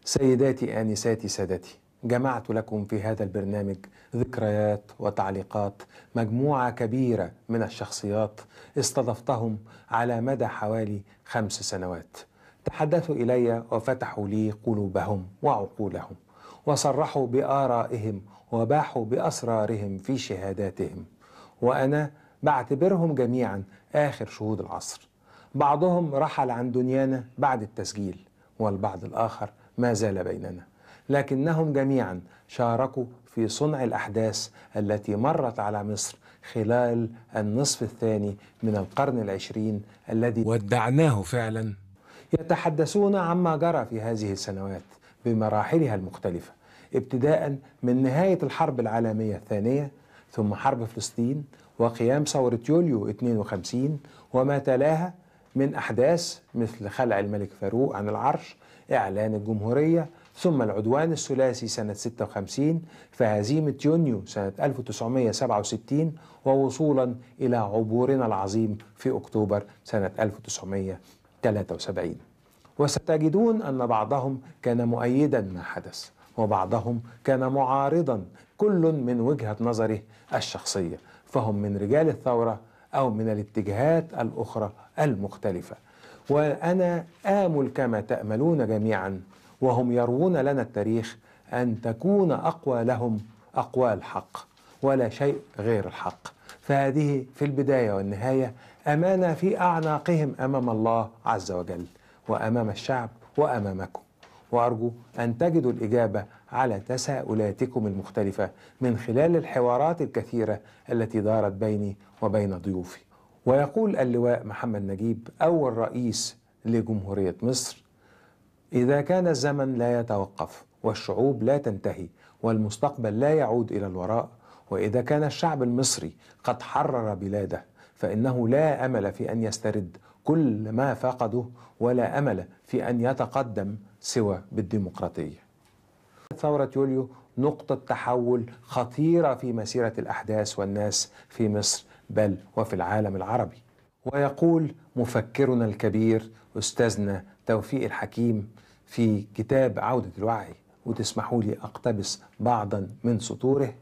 سيداتي آنساتي سادتي جمعت لكم في هذا البرنامج ذكريات وتعليقات مجموعة كبيرة من الشخصيات استضفتهم على مدى حوالي خمس سنوات تحدثوا إلي وفتحوا لي قلوبهم وعقولهم وصرحوا بآرائهم وباحوا بأسرارهم في شهاداتهم وأنا بعتبرهم جميعا آخر شهود العصر بعضهم رحل عن دنيانا بعد التسجيل والبعض الآخر ما زال بيننا لكنهم جميعا شاركوا في صنع الأحداث التي مرت على مصر خلال النصف الثاني من القرن العشرين الذي ودعناه فعلا يتحدثون عما جرى في هذه السنوات بمراحلها المختلفة ابتداء من نهاية الحرب العالمية الثانية ثم حرب فلسطين وقيام ثورة يوليو 52 وما تلاها من أحداث مثل خلع الملك فاروق عن العرش إعلان الجمهورية ثم العدوان الثلاثي سنة 56 فهزيمة يونيو سنة 1967 ووصولا إلى عبورنا العظيم في أكتوبر سنة 1973 وستجدون أن بعضهم كان مؤيدا ما حدث وبعضهم كان معارضا كل من وجهة نظره الشخصية فهم من رجال الثورة أو من الاتجاهات الأخرى المختلفة وأنا آمل كما تأملون جميعا وهم يروون لنا التاريخ أن تكون أقوى لهم أقوى الحق ولا شيء غير الحق فهذه في البداية والنهاية أمانة في أعناقهم أمام الله عز وجل وأمام الشعب وأمامكم وأرجو أن تجدوا الإجابة على تساؤلاتكم المختلفة من خلال الحوارات الكثيرة التي دارت بيني وبين ضيوفي ويقول اللواء محمد نجيب أول رئيس لجمهورية مصر إذا كان الزمن لا يتوقف والشعوب لا تنتهي والمستقبل لا يعود إلى الوراء وإذا كان الشعب المصري قد حرر بلاده فإنه لا أمل في أن يسترد كل ما فقده ولا أمل في أن يتقدم سوى بالديمقراطية ثورة يوليو نقطة تحول خطيرة في مسيرة الأحداث والناس في مصر بل وفي العالم العربي ويقول مفكرنا الكبير أستاذنا توفيق الحكيم في كتاب عودة الوعي وتسمحوا لي أقتبس بعضا من سطوره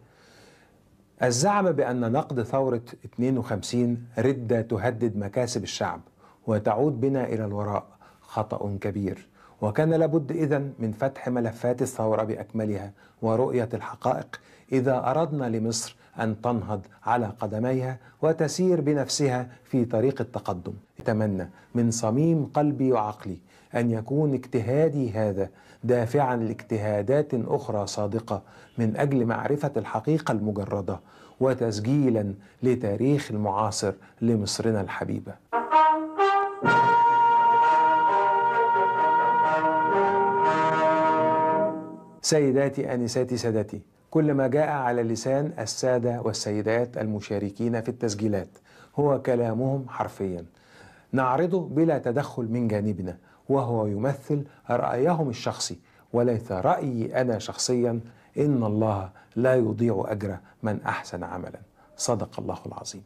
الزعم بأن نقد ثورة 52 ردة تهدد مكاسب الشعب وتعود بنا إلى الوراء خطأ كبير وكان لابد إذن من فتح ملفات الثورة بأكملها ورؤية الحقائق إذا أردنا لمصر أن تنهض على قدميها وتسير بنفسها في طريق التقدم أتمنى من صميم قلبي وعقلي أن يكون اجتهادي هذا دافعا لاجتهادات أخرى صادقة من أجل معرفة الحقيقة المجردة وتسجيلا لتاريخ المعاصر لمصرنا الحبيبه سيداتي انساتي سادتي كل ما جاء على لسان الساده والسيدات المشاركين في التسجيلات هو كلامهم حرفيا نعرضه بلا تدخل من جانبنا وهو يمثل رايهم الشخصي وليس رايي انا شخصيا ان الله لا يضيع اجر من احسن عملا صدق الله العظيم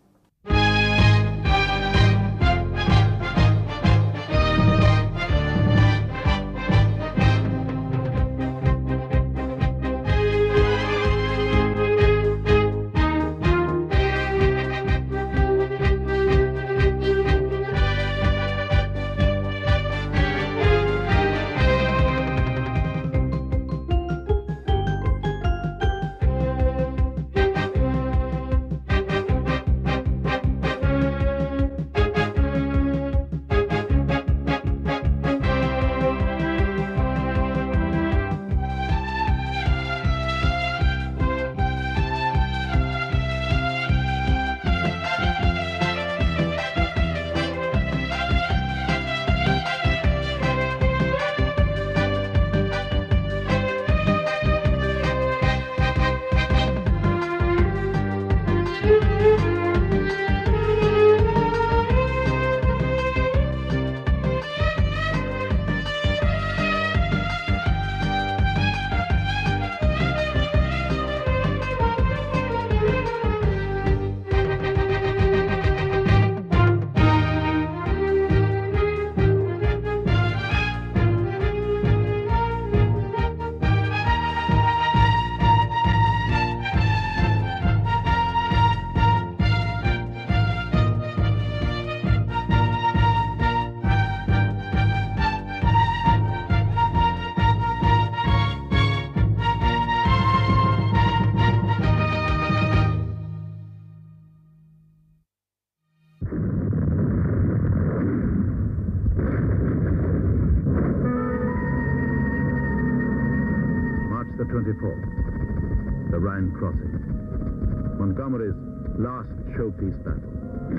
the 24th, the Rhine crossing. Montgomery's last showpiece battle.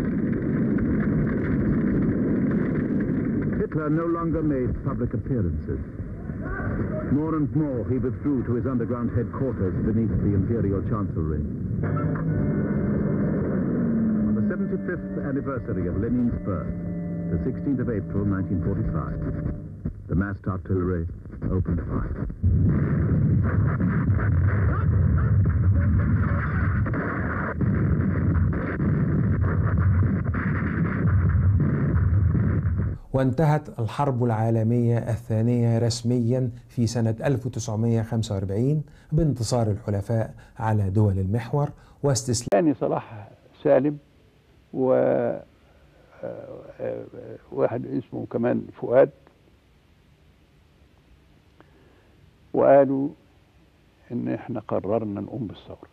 Hitler no longer made public appearances. More and more he withdrew to his underground headquarters beneath the Imperial Chancellery. On the 75th anniversary of Lenin's birth, the 16th of April 1945, the massed artillery opened fire. وانتهت الحرب العالمية الثانية رسميا في سنة 1945 بانتصار الحلفاء على دول المحور واستسلام يعني صلاح سالم و واحد اسمه كمان فؤاد وقالوا ان احنا قررنا نقوم بالثوره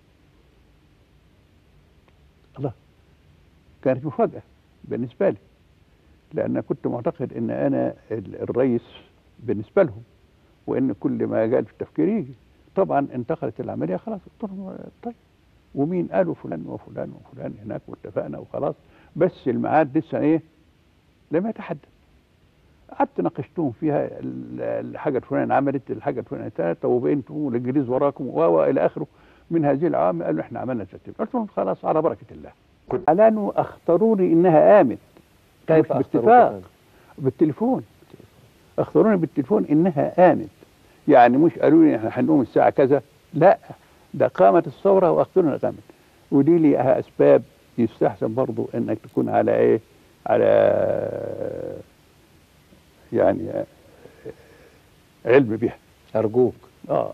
الله كانت مفاجاه بالنسبه لي لان كنت معتقد ان انا الرئيس بالنسبه لهم وان كل ما قال في التفكير يجي طبعا انتقلت العمليه خلاص قلت لهم طيب ومين قالوا فلان وفلان وفلان هناك واتفقنا وخلاص بس الميعاد لسه ايه لم يتحدد قعدت ناقشتهم فيها الحاجه الفلانيه عملت الحاجه الفلانيه ثلاثه وبنتم والانجليز وراكم والى اخره من هذه العوامل قالوا احنا عملنا ترتيب قلت لهم خلاص على بركه الله اعلنوا اختاروني انها امن كيف مش باتفاق بالتليفون اختاروني بالتليفون انها امن يعني مش قالوا لي احنا هنقوم الساعه كذا لا ده قامت الثوره واختاروني قامت ودي لها اسباب يستحسن برضو انك تكون على ايه على يعني علم بها أرجوك اه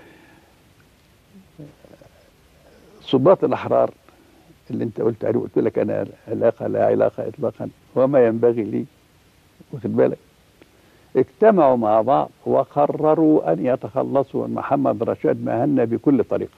صباط الاحرار اللي انت قلت عليه قلت لك انا علاقه لا علاقه اطلاقا وما ينبغي لي واخد بالك اجتمعوا مع بعض وقرروا ان يتخلصوا من محمد رشاد مهنا بكل طريقه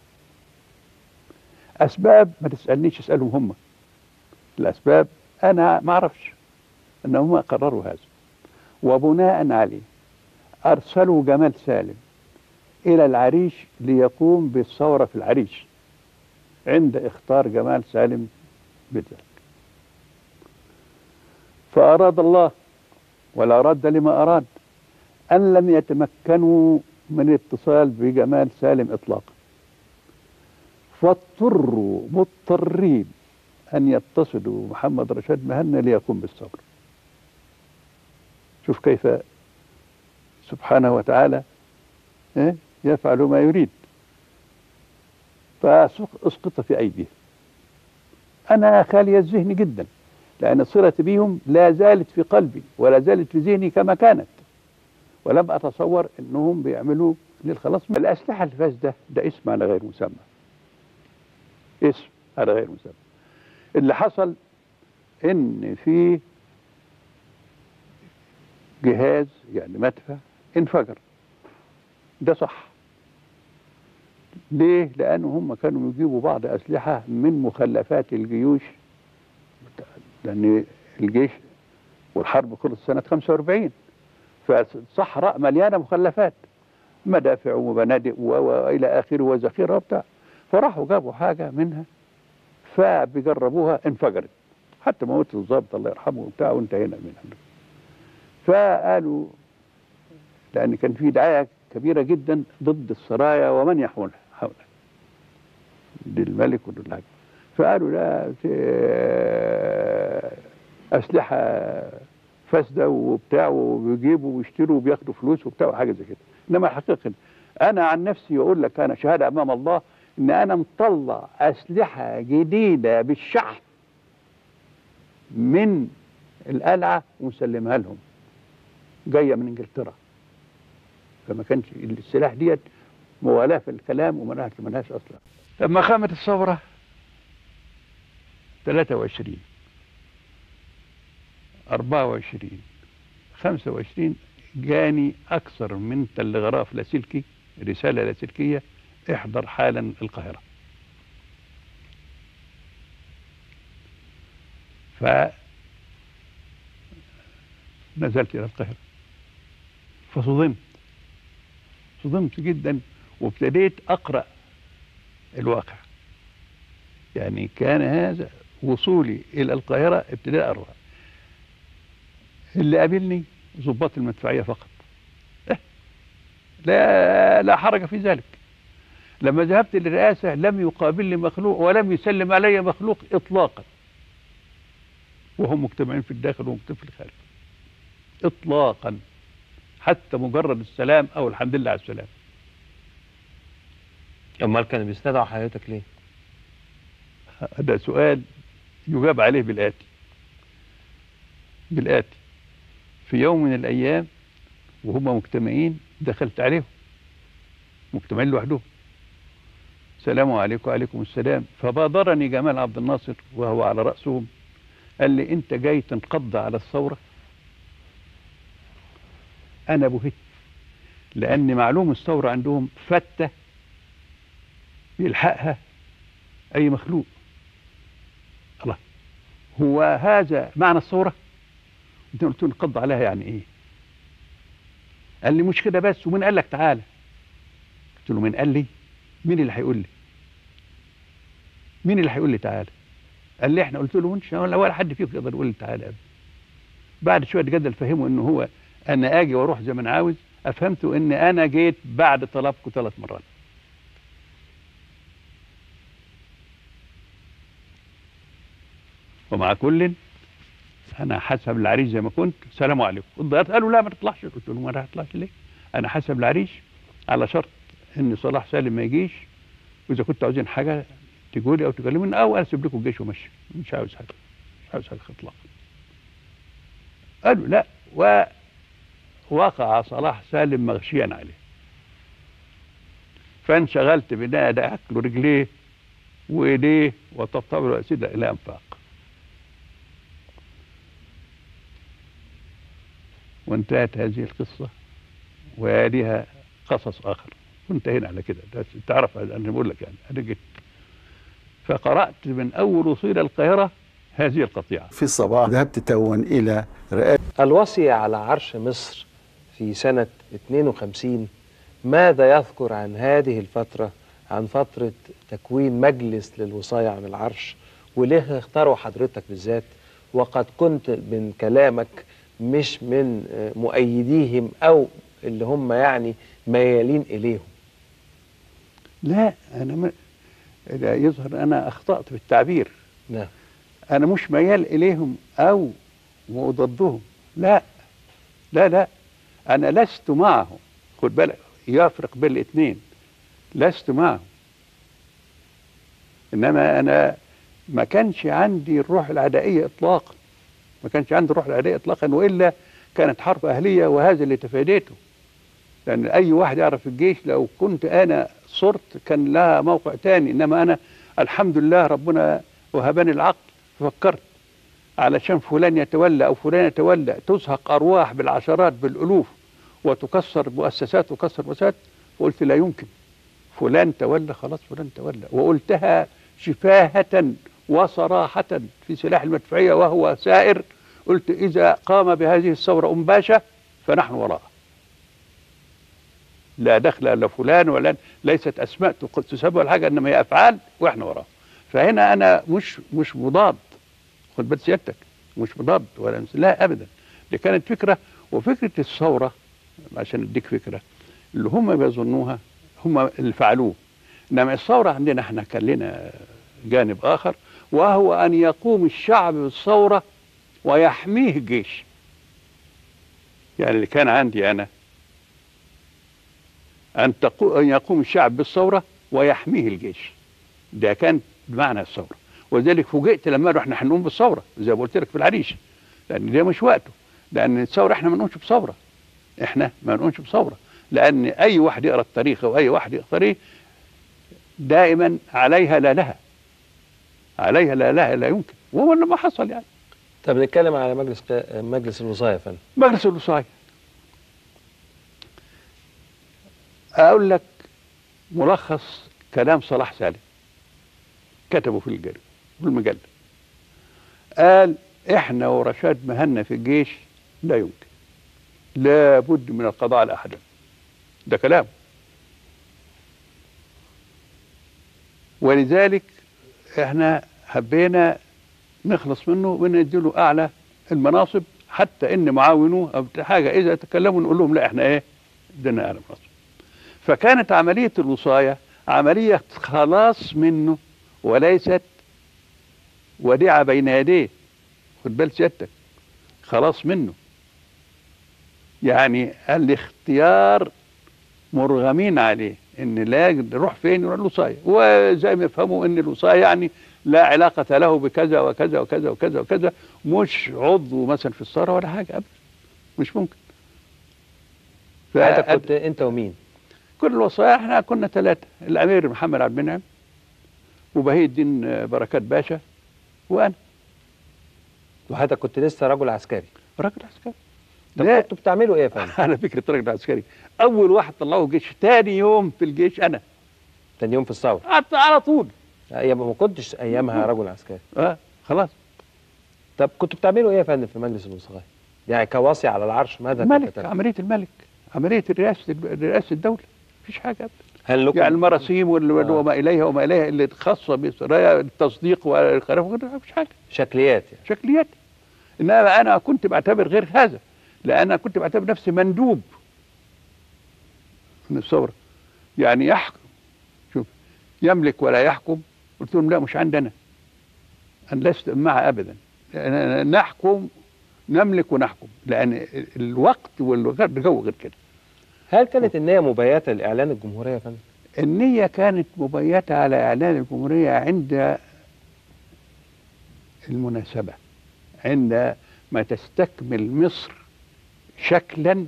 اسباب ما تسالنيش اسالهم هم الاسباب انا ما اعرفش ان هم قرروا هذا وبناء عليه ارسلوا جمال سالم الى العريش ليقوم بالثوره في العريش عند اختار جمال سالم بذلك فاراد الله ولا رد لما اراد ان لم يتمكنوا من الاتصال بجمال سالم اطلاقا فاضطروا مضطرين أن يتصلوا محمد رشاد مهنا ليقوم بالثورة شوف كيف سبحانه وتعالى يفعل ما يريد فأسقط في أيديهم أنا خالي الذهن جدا لأن صلتي بهم لا زالت في قلبي ولا زالت في ذهني كما كانت ولم أتصور أنهم بيعملوا للخلاص من الأسلحة الفاسدة ده اسم على غير مسمى اسم على غير مسمى اللي حصل ان في جهاز يعني مدفع انفجر ده صح ليه لان هم كانوا يجيبوا بعض اسلحه من مخلفات الجيوش لان الجيش والحرب خلص سنه 45 فالصحراء مليانه مخلفات مدافع وبنادق والى اخره وذخيره وبتاع فراحوا جابوا حاجه منها فبيجربوها انفجرت حتى موت الضابط الله يرحمه وبتاع وانتهينا منها فقالوا لان كان في دعايه كبيره جدا ضد السرايا ومن يحولها حولها للملك وللحاجة فقالوا لا اسلحه فاسده وبتاع وبيجيبوا ويشتروا وبياخدوا فلوس وبتاع وحاجه زي كده انما الحقيقه انا عن نفسي اقول لك انا شهاده امام الله ان انا مطلع اسلحه جديده بالشحن من القلعه ومسلمها لهم جايه من انجلترا فما كانش السلاح ديت موالاه في الكلام وما لهاش اصلا لما قامت الثوره 23 24 25 جاني اكثر من تلغراف لاسلكي رساله لاسلكيه احضر حالا القاهرة فنزلت إلى القاهرة فصدمت صدمت جدا وابتديت اقرا الواقع يعني كان هذا وصولي الى القاهره ابتداء اقرا اللي قابلني ضباط المدفعيه فقط إيه، لا لا حرج في ذلك لما ذهبت للرئاسه لم يقابلني مخلوق ولم يسلم علي مخلوق اطلاقا وهم مجتمعين في الداخل ومجتمعين في الخارج اطلاقا حتى مجرد السلام او الحمد لله على السلام امال كانوا بيستدعوا حضرتك ليه؟ هذا سؤال يجاب عليه بالآتي بالآتي في يوم من الأيام وهم مجتمعين دخلت عليهم مجتمعين لوحدهم السلام عليكم وعليكم السلام فبادرني جمال عبد الناصر وهو على رأسهم قال لي أنت جاي تنقض على الثورة أنا بهت لأن معلوم الثورة عندهم فتة يلحقها أي مخلوق الله هو هذا معنى الثورة انت قلت له نقض عليها يعني ايه قال لي مش كده بس ومين قال لك تعالى قلت له مين قال لي مين اللي هيقول لي مين اللي هيقول لي تعالى قال لي احنا قلت له انت ولا ولا حد فيكم يقدر يقول لي تعالى أبدا. بعد شويه جدل فهموا ان هو انا اجي واروح زي ما انا عاوز افهمته ان انا جيت بعد طلبكم ثلاث مرات ومع كل انا حسب العريش زي ما كنت السلام عليكم الضياط قالوا لا ما تطلعش قلت لهم ما هطلعش ليه انا حسب العريش على شرط ان صلاح سالم ما يجيش واذا كنتوا عاوزين حاجه تقولوا لي او تكلموني او انا اسيب لكم الجيش ومشي مش عاوز حاجه مش عاوز حاجه اطلاقا قالوا لا ووقع صلاح سالم مغشيا عليه فانشغلت بناء ده اكل رجليه وايديه وطبطب له اسئله الى انفاق وانتهت هذه القصة ويليها قصص آخر وانتهينا على كده ده تعرف أنا بقول لك يعني أنا جيت فقرأت من أول وصول القاهرة هذه القطيعة في الصباح ذهبت توا إلى رئاسة الوصي على عرش مصر في سنة 52 ماذا يذكر عن هذه الفترة عن فترة تكوين مجلس للوصاية عن العرش وليه اختاروا حضرتك بالذات وقد كنت من كلامك مش من آه، مؤيديهم أو اللي هم يعني ميالين إليهم لا أنا ما لا يظهر أنا أخطأت في التعبير نعم أنا مش ميال إليهم أو ضدهم لا لا لا أنا لست معهم خد بالك يفرق بين الاثنين لست معهم إنما أنا ما كانش عندي الروح العدائية إطلاقا ما كانش عندي الروح العدائية إطلاقا وإلا كانت حرب أهلية وهذا اللي تفاديته لأن أي واحد يعرف الجيش لو كنت أنا صرت كان لها موقع تاني إنما أنا الحمد لله ربنا وهبني العقل فكرت علشان فلان يتولى أو فلان يتولى تزهق أرواح بالعشرات بالألوف وتكسر مؤسسات وكسر مؤسسات وقلت لا يمكن فلان تولى خلاص فلان تولى وقلتها شفاهة وصراحة في سلاح المدفعية وهو سائر قلت إذا قام بهذه الثورة أم باشا فنحن وراءه لا دخل الا فلان ولا ليست اسماء تق- تسبب ولا حاجه انما هي افعال واحنا وراها فهنا انا مش مش مضاد خد بال سيادتك مش مضاد ولا لا ابدا دي كانت فكره وفكره الثوره عشان اديك فكره اللي هم بيظنوها هم اللي فعلوه انما الثوره عندنا احنا كان لنا جانب اخر وهو ان يقوم الشعب بالثوره ويحميه الجيش يعني اللي كان عندي انا أن, تقو... أن يقوم الشعب بالثورة ويحميه الجيش ده كان بمعنى الثورة ولذلك فوجئت لما قالوا احنا هنقوم بالثورة زي ما قلت لك في العريش لأن ده مش وقته لأن الثورة احنا ما نقومش بثورة احنا ما نقومش بثورة لأن أي واحد يقرأ التاريخ أو أي واحد يقرأ التاريخ دائما عليها لا لها عليها لا لها لا يمكن وهو اللي ما حصل يعني طب نتكلم على مجلس قا- مجلس الوصاية يا فندم مجلس الوصاية أقول لك ملخص كلام صلاح سالم كتبه في الجريدة في المجلة قال إحنا ورشاد مهنا في الجيش لا يمكن لابد من القضاء على أحد ده كلام ولذلك احنا حبينا نخلص منه ونديله اعلى المناصب حتى ان معاونوه او بتاع حاجه اذا تكلموا نقول لهم لا احنا ايه ادينا اعلى مناصب فكانت عمليه الوصايه عمليه خلاص منه وليست وديعه بين يديه خد بال سيادتك خلاص منه يعني الاختيار مرغمين عليه ان لا يروح فين يروح الوصايه وزي ما يفهموا ان الوصايه يعني لا علاقه له بكذا وكذا وكذا وكذا وكذا مش عضو مثلا في الثوره ولا حاجه ابدا مش ممكن حضرتك فأد- كنت انت ومين كل الوصايا احنا كنا ثلاثه الامير محمد عبد المنعم وبهي الدين بركات باشا وانا وحضرتك كنت لسه رجل عسكري راجل عسكري طب لا. كنتوا بتعملوا ايه يا فندم على فكره راجل عسكري اول واحد طلعوه الجيش ثاني يوم في الجيش انا تاني يوم في الثوره قعدت على طول ايام ما كنتش ايامها رجل عسكري اه خلاص طب كنتوا بتعملوا ايه يا فندم في مجلس الوصايا يعني كواصي على العرش ماذا كنت ملك تعمل؟ عمليه الملك عمليه رئاسه رئاسه الدوله مفيش حاجه ابدا هل لكم يعني المراسيم وال- وال- آه. وما اليها وما اليها اللي خاصه بسرايا التصديق والخلاف مفيش حاجه شكليات يعني شكليات انما انا كنت بعتبر غير هذا لان انا كنت بعتبر نفسي مندوب من الثوره يعني يحكم شوف يملك ولا يحكم قلت لهم لا مش عندنا انا لست مع ابدا أنا- نحكم نملك ونحكم لان الوقت والجو غير كده هل كانت النية مبيتة لإعلان الجمهورية يا فندم؟ النية كانت مبيتة على إعلان الجمهورية عند المناسبة عند ما تستكمل مصر شكلا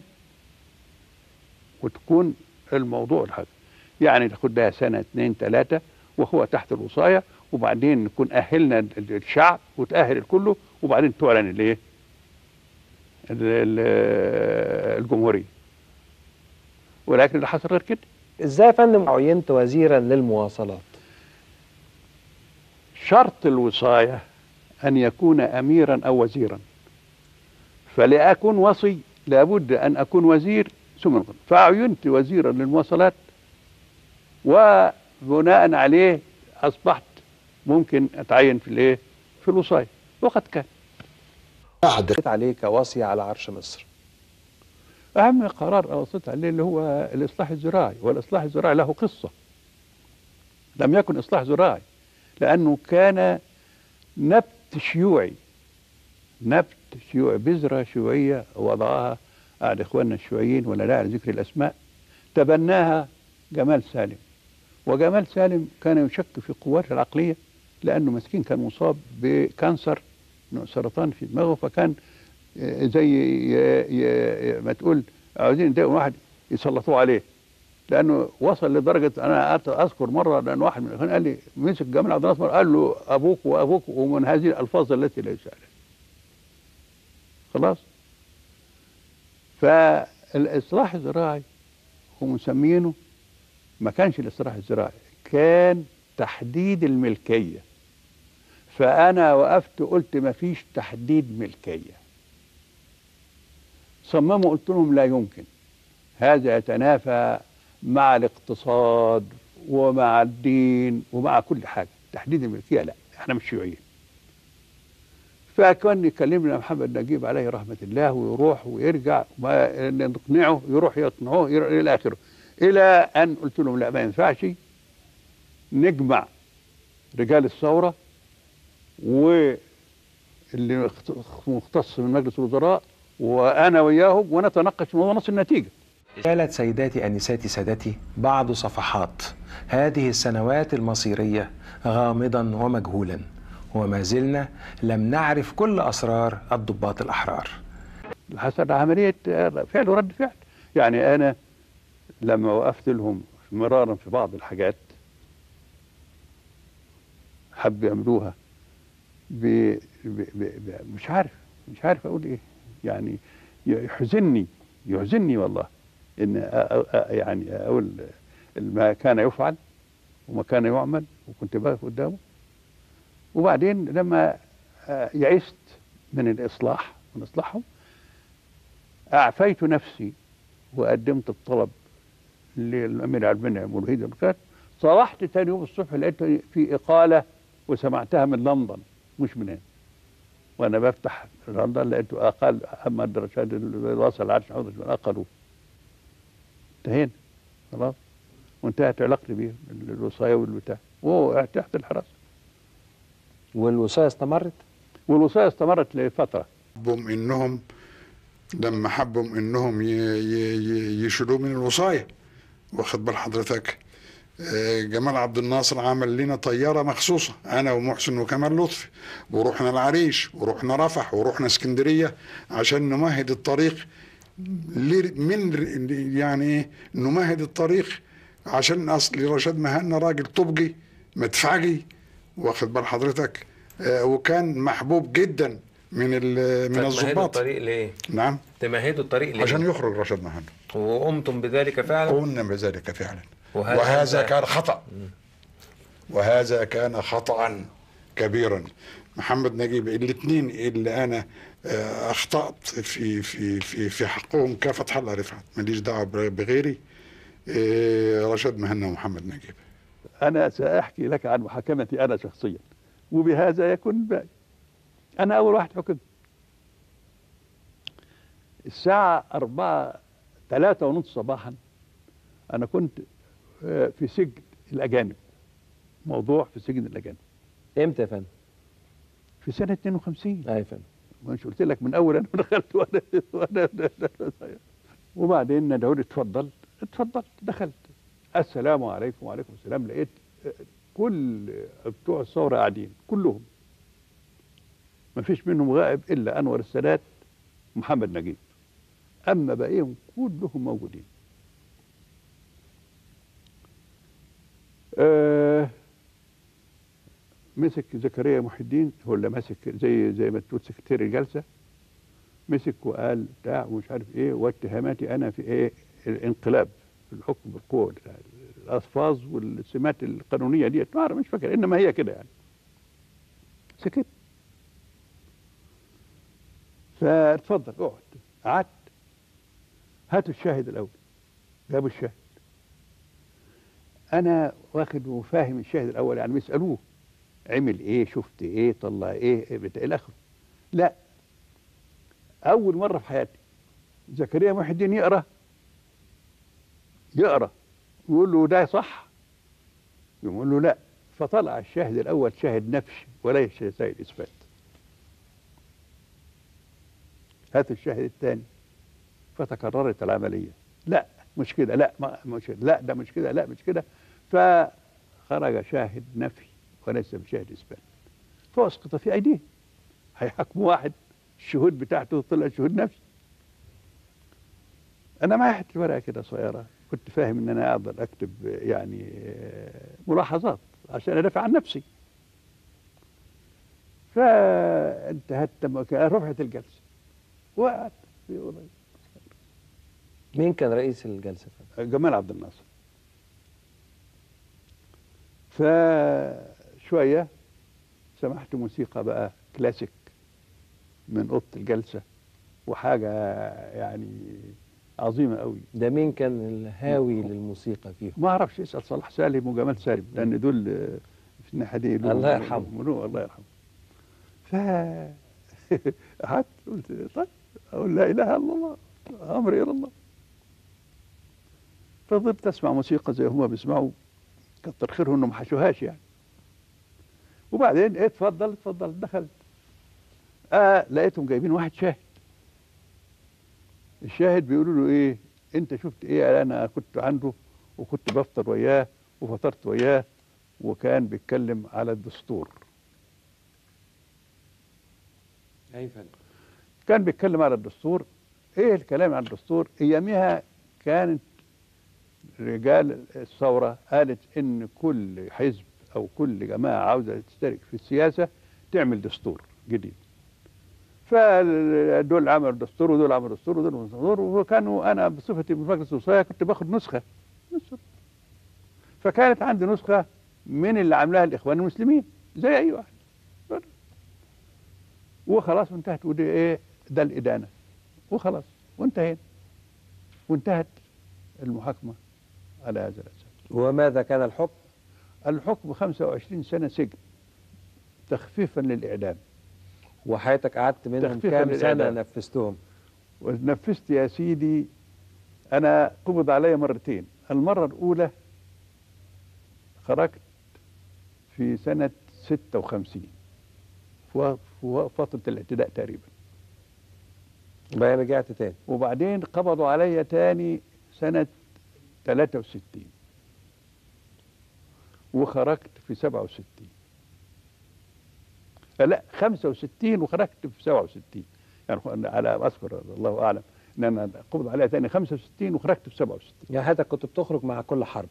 وتكون الموضوع الحاجة يعني تاخد لها سنة اتنين تلاتة وهو تحت الوصاية وبعدين نكون أهلنا ال- الشعب وتأهل الكله وبعدين تعلن الايه ال- ال- الجمهورية ولكن اللي حصل غير كده إزاي يا فندم عينت وزيرا للمواصلات؟ شرط الوصاية أن يكون أميرا أو وزيرا فلأكون وصي لابد أن أكون وزير ثم أكون. فعينت وزيرا للمواصلات وبناء عليه أصبحت ممكن أتعين في الإيه؟ في الوصاية وقد كان جيت عليه كواصي على عرش مصر أهم قرار أوصيت عليه اللي هو الإصلاح الزراعي والإصلاح الزراعي له قصة لم يكن إصلاح زراعي لأنه كان نبت شيوعي نبت شيوعي بذرة شيوعية وضعها أحد إخواننا الشيوعيين ولا داعي لذكر الأسماء تبناها جمال سالم وجمال سالم كان يشك في قواته العقلية لأنه مسكين كان مصاب بكانسر سرطان في دماغه فكان آه، زي ي- ي- ما تقول عاوزين يضايقوا واحد يسلطوه عليه لانه وصل لدرجه انا قعدت اذكر مره لان واحد من الاخوان قال لي مسك جمال عبد الناصر قال له ابوك وابوك ومن هذه الالفاظ التي لا يسال خلاص فالاصلاح الزراعي هم مسمينه ما كانش الاصلاح الزراعي كان تحديد الملكيه فانا وقفت قلت ما فيش تحديد ملكيه صمموا قلت لهم لا يمكن هذا يتنافى مع الاقتصاد ومع الدين ومع كل حاجه تحديد الملكيه لا احنا مش شيوعيين فكان يكلمنا محمد نجيب عليه رحمه الله ويروح ويرجع وما نقنعه يروح يقنعوه يروح الى اخره الى ان قلت لهم لا ما ينفعش نجمع رجال الثوره واللي مختص من مجلس الوزراء وانا وياهم ونتناقش في موضوع نص النتيجه قالت سيداتي أنساتي سادتي بعض صفحات هذه السنوات المصيرية غامضا ومجهولا وما زلنا لم نعرف كل أسرار الضباط الأحرار حصل عمليه فعل ورد فعل يعني انا لما وقفت لهم مرارا في بعض الحاجات حب يعملوها ب... ب... ب... ب... مش عارف مش عارف اقول ايه يعني يحزنني يحزنني والله ان أ... أ... يعني اقول ما كان يفعل وما كان يعمل وكنت واقف قدامه وبعدين لما آه، يئست من الاصلاح من اصلاحهم اعفيت نفسي وقدمت الطلب للامير عبد المنعم والوحيد البركات صبحت تاني يوم الصبح لقيت في إقالة وسمعتها من لندن مش من هنا وأنا بفتح لندن لقيته أقل محمد رشاد الوصل العرش حوض أقلوه انتهينا خلاص وانتهت علاقتي بيه الوصاية والبتاع وهو تحت الحراسة والوصاية استمرت والوصاية استمرت لفترة حبهم انهم لما حبهم انهم ي- ي- ي- يشيلوه من الوصايه واخد بال حضرتك آه، جمال عبد الناصر عمل لنا طياره مخصوصه انا ومحسن وكمال لطفي ورحنا العريش ورحنا رفح ورحنا اسكندريه عشان نمهد الطريق ليه- من ر- يعني ايه نمهد الطريق عشان اصل رشاد مهنا راجل طبجي مدفعجي واخد بال حضرتك آه، وكان محبوب جدا من ال- من الضباط الطريق ليه؟ نعم تمهدوا الطريق ليه؟ عشان يخرج رشاد مهنا وقمتم بذلك فعلا؟ قلنا بذلك فعلا وهذا- وهذا كان خطأ وهذا كان خطأ كبيرا محمد نجيب الاثنين اللي انا آه، اخطأت في في في في حقهم كفتح الله رفعت ماليش دعوه بغيري آه، رشاد مهنا ومحمد نجيب أنا سأحكي لك عن محاكمتي أنا شخصيا وبهذا يكون الباقي أنا أول واحد حكمت الساعة أربعة ثلاثة ونص صباحا أنا كنت آه، في سجن الأجانب موضوع في سجن الأجانب امتى يا فندم؟ في سنة 52 ايوه يا فندم مش قلت لك من أول أنا دخلت وأنا وأنا وبعدين ندعوني اتفضل اتفضلت دخلت السلام عليكم وعليكم السلام لقيت آه، كل بتوع الثورة قاعدين كلهم ما فيش منهم غائب إلا أنور السادات ومحمد نجيب أما باقيهم كلهم موجودين آه مسك زكريا محي الدين هو اللي ماسك زي زي ما تقول سكرتير الجلسه مسك وقال بتاع ومش عارف ايه واتهاماتي انا في ايه الانقلاب في الحكم بالقوه بتاع الالفاظ والسمات القانونيه دي ما أعرف، مش فاكر انما هي كده يعني سكت فاتفضل اقعد قعدت هاتوا الشاهد الاول جابوا الشاهد انا واخد وفاهم الشاهد الاول يعني بيسالوه عمل ايه شفت ايه طلع ايه بتاع الى اخره لا اول مره في حياتي زكريا محي الدين يقرا يقرا يقول له ده صح يقول له لا فطلع الشاهد الاول شاهد نفي وليس شاهد اثبات هات الشاهد الثاني فتكررت العمليه لا مش كده لا ما مش كده لا ده مش كده لا مش كده فخرج شاهد نفي وليس بشاهد اثبات فاسقط في ايديه هيحكموا واحد الشهود بتاعته طلع شهود نفي انا معايا حته ورقه كده صغيره كنت فاهم ان انا اقدر اكتب يعني آه، ملاحظات عشان ادافع عن نفسي فانتهت رفعت الجلسه وقعت في أوضة. مين كان رئيس الجلسه يا فندم؟ جمال عبد الناصر فشوية سمعت موسيقى بقى كلاسيك من أوضة الجلسة وحاجة يعني عظيمة قوي ده مين كان الهاوي للموسيقى فيهم؟ ما أعرفش اسأل صلاح سالم وجمال سالم لأن دول آه، في الناحية دي لهم- الله يرحمه. لهم- الله يرحمه ف قعدت قلت طيب أقول لا إله إلا الله أمري إلى الله فضلت أسمع موسيقى زي هما بيسمعوا كتر خيرهم إنهم ما حشوهاش يعني وبعدين إيه اتفضل اتفضل دخلت آه لقيتهم جايبين واحد شاهد الشاهد بيقولوا له ايه انت شفت ايه قال انا كنت عنده وكنت بفطر وياه وفطرت وياه وكان بيتكلم على الدستور اي فندم كان بيتكلم على الدستور ايه الكلام عن الدستور اياميها كانت رجال الثوره قالت ان كل حزب او كل جماعه عاوزه تشترك في السياسه تعمل دستور جديد فدول عملوا دستور ودول عملوا دستور ودول عملوا دستور وكانوا انا بصفتي من مجلس الوصايه كنت باخد نسخه نسخة. فكانت عندي نسخه من اللي عاملاها الاخوان المسلمين زي اي واحد وخلاص وانتهت ودي ايه ده الادانه وخلاص وانتهينا وانتهت المحاكمه على هذا الاساس وماذا كان الحكم؟ الحكم 25 سنة سجن تخفيفا للإعدام وحياتك قعدت منهم تخفيفاً كام سنة للإعدام. نفذتهم ونفذت يا سيدي أنا قبض علي مرتين المرة الأولى خرجت في سنة 56 في في فترة الاعتداء تقريبا بقى رجعت تاني وبعدين قبضوا عليا تاني سنة 63 وخرجت في 67 آه، لا 65 وخرجت في 67 يعني أنا على أذكر الله أعلم إن أنا قبض عليا تاني 65 وخرجت في 67 يا حياتك كنت بتخرج مع كل حرب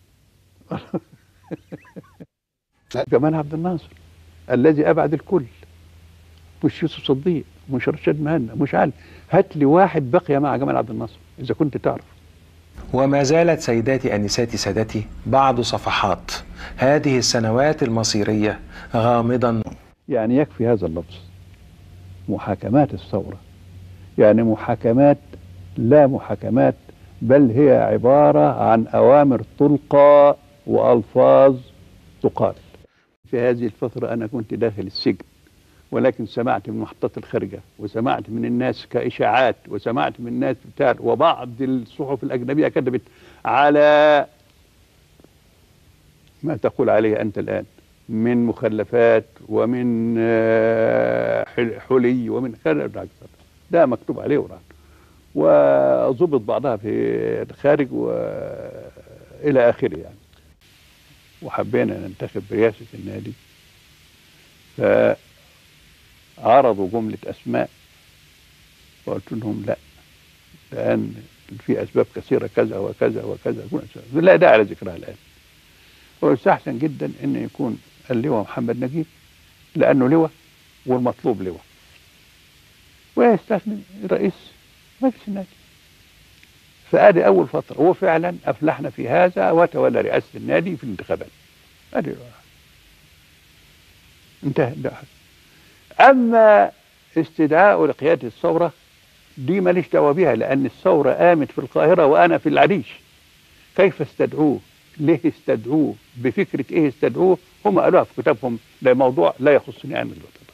جمال عبد الناصر الذي أبعد الكل مش يوسف صديق مش رشاد مهنا مش عارف هات لي واحد بقي مع جمال عبد الناصر إذا كنت تعرف وما زالت سيداتي أنساتي سادتي بعض صفحات هذه السنوات المصيرية غامضا يعني يكفي هذا اللفظ محاكمات الثورة يعني محاكمات لا محاكمات بل هي عبارة عن أوامر تلقى وألفاظ تقال في هذه الفترة أنا كنت داخل السجن ولكن سمعت من محطات الخارجة وسمعت من الناس كإشاعات وسمعت من الناس بتاع وبعض الصحف الأجنبية كتبت على ما تقول عليه أنت الآن من مخلفات ومن آه، حل- حلي ومن خارج ده مكتوب عليه وران وضبط بعضها في الخارج وإلى آخره يعني وحبينا ننتخب رئاسة النادي فعرضوا جملة أسماء وقلت لهم لا لأن في أسباب كثيرة كذا وكذا وكذا لا داعي لذكرها الآن ويستحسن جدا ان يكون اللواء محمد نجيب لانه لواء والمطلوب لواء ويستثني رئيس مجلس النادي فادي اول فتره وفعلا افلحنا في هذا وتولى رئاسه النادي في الانتخابات ادي انتهى ده. اما استدعاء لقياده الثوره دي ماليش دعوه بيها لان الثوره قامت في القاهره وانا في العريش كيف استدعوه ليه استدعوه بفكرة ايه استدعوه هم قالوها في كتابهم ده موضوع لا يخصني انا دلوقتي